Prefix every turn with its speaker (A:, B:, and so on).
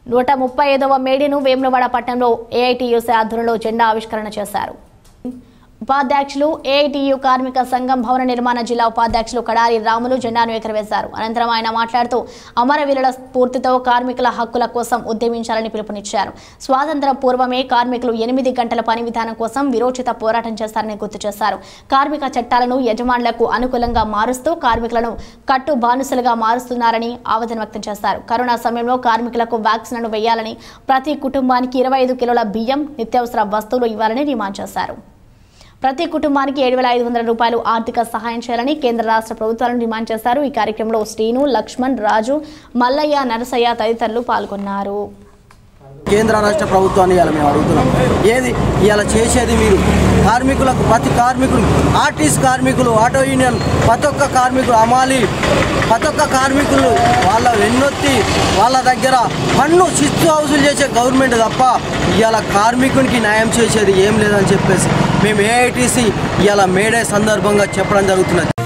A: నూట ముప్పై ఐదవ మేడీను వేములవాడ పట్టణంలో ఏఐటీయూసీ ఆధ్వర్యంలో జెండా ఆవిష్కరణ చేశారు ఉపాధ్యక్షులు ఏఐటియు కార్మిక సంఘం భవన నిర్మాణ జిల్లా ఉపాధ్యక్షులు కడారి రాములు జెండాను ఎగరవేశారు అనంతరం ఆయన మాట్లాడుతూ అమరవీరుల స్ఫూర్తితో కార్మికుల హక్కుల కోసం ఉద్యమించాలని పిలుపునిచ్చారు స్వాతంత్ర పూర్వమే కార్మికులు ఎనిమిది గంటల పని విధానం కోసం విరోచిత పోరాటం చేస్తారని గుర్తు చేశారు కార్మిక చట్టాలను యజమానులకు అనుకూలంగా మారుస్తూ కార్మికులను కట్టు బానిసలుగా మారుస్తున్నారని ఆవేదన వ్యక్తం చేశారు కరోనా సమయంలో కార్మికులకు వ్యాక్సిన్లను వేయాలని ప్రతి కుటుంబానికి ఇరవై ఐదు కిలోల బియ్యం నిత్యావసర వస్తువులు ఇవ్వాలని డిమాండ్ చేశారు ప్రతి కుటుంబానికి ఏడు వేల ఐదు వందల రూపాయలు ఆర్థిక సహాయం చేయాలని కేంద్ర రాష్ట్ర ప్రభుత్వాలను డిమాండ్ చేశారు ఈ కార్యక్రమంలో శ్రీను లక్ష్మణ్ రాజు మల్లయ్య నరసయ్య తదితరులు పాల్గొన్నారు
B: కేంద్ర రాష్ట్ర ప్రభుత్వాన్ని ఇవాళ మేము అడుగుతున్నాం ఏది ఇవాళ చేసేది మీరు కార్మికులకు ప్రతి కార్మికులు ఆర్టీసీ కార్మికులు ఆటో యూనియన్ ప్రతి ఒక్క కార్మికులు అమాలి ప్రతి ఒక్క కార్మికులు వాళ్ళ వెన్నొత్తి వాళ్ళ దగ్గర పన్ను శిస్తు హౌసులు చేసే గవర్నమెంట్ తప్ప ఇవాళ కార్మికునికి న్యాయం చేసేది ఏం లేదని చెప్పేసి మేము ఏఐటీసీ ఇవాళ మేడే సందర్భంగా చెప్పడం జరుగుతున్నది